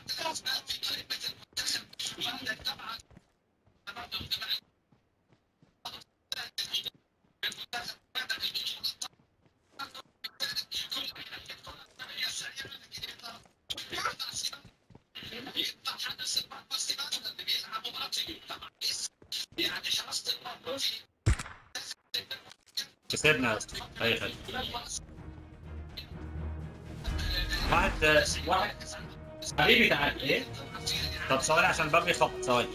كسبنا يا اسطى اي خدمه واحد واحد حبيبي تعال ايه طب ثواني عشان الباب بيخبط ثواني